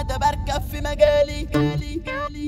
مدى بركب في مجالي جالي جالي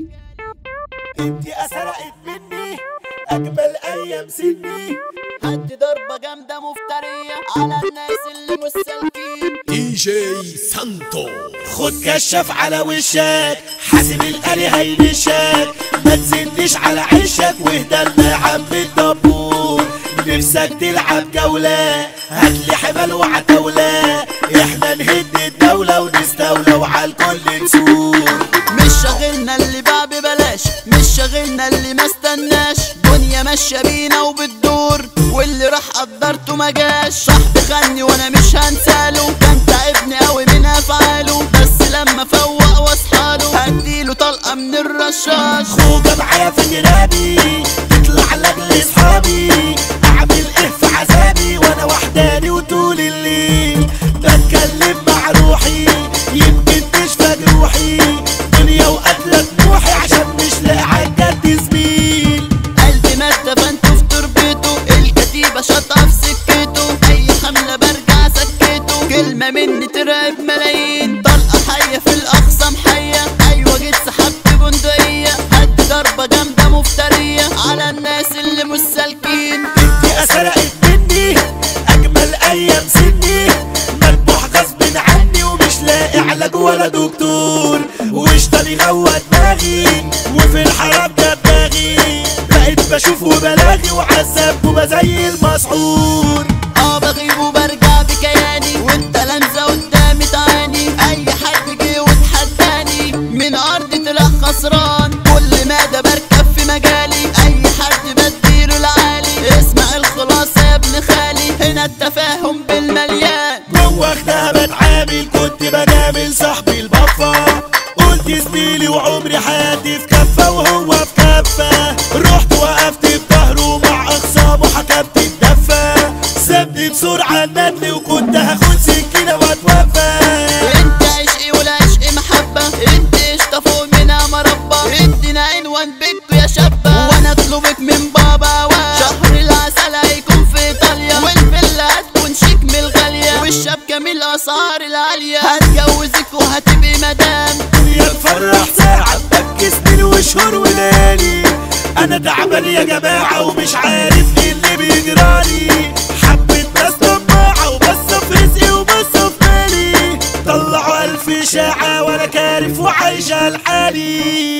انتي سرقت مني اجمل ايام سني هدي ضربة جامدة مفترية على الناس اللي مش سالكين دي جي سانتو خد كشاف على وشك حاسب القري هينشك ما تزنش على عشك واهدى لنا يا عم الدبور نفسك تلعب جولة هاتلي حمل وعتاولة احنا نهد الدولة ونستولى وعلى الكل نسور مش شاغلنا اللي باع ببلاش مش شاغلنا اللي ما استناش دنيا ماشية بينا وبتدور واللي راح قدرته ما جاش صاحبي خاني وانا مش هنساله كان تعبني قوي من افعاله بس لما فوق واصحاله هديله طلقة من الرشاش خوجة معايا في جنابي تطلع لاجل اصحابي اعمل ايه في عذابي وانا وحداني وطول الليل بتكلم مع روحي يمكن تشفى جروحي دنيا وقتلة طموحي عشان مش لاقي عالجد زميل قلبي مات دفنته في تربته الكتيبة شاطة في سكته أي حملة برجع سكته كلمة مني ترعب ملايين طلقة حية في الأقصى محية أيوة جيت سحبت بندقية هدي ضربة جامدة مفترية على الناس اللي مش سالكين انتي سرقت مني اجمل ايام سني مذبوح غصب عني ومش لاقي علاج ولا دكتور واشتري غوى دماغي وفي الحرام دباغي بقيت بشوف وبلاغي وعذب وبزي المسحور اه بغيب وبرجع بكياني وانت لمزة قدامي تعاني اي حد جه وتحداني من ارضي طلع خسران كل مدى بركب في مجالي اي حد بديله العالي اسمع الخلاصة يا ابن خالي هنا التفاهم بالمليان جوه خدها بتعامل كنت بجامل صاحبي البفة قلت زميلي وعمري حياتي في كفة وهو في كفة رحت وقفت في ظهره مع اخصامه حكمت الدفة سابني بسرعة ندني وكنت هاخد سكينة واتوفى انت عشقي ولا عشق محبة انت قشطة فوق منها مربى ادينا عنوان بيتكو يا شابة وانا اطلبك من بابا و شهر العسل هيكون في ايطاليا والفيلا هتكون شيك من الغالية والشبكة من الاسعار العالية هتجوزك وهتبقي مدام يا تفرح ساعة تبكي سنين وشهور وليالي انا تعبان يا جماعة ومش عارف ايه اللي بيجرالي حبيت ناس طماعة وبص في رزقي وبص في مالي طلعوا الف اشاعة وانا كارف وعايشة لحالي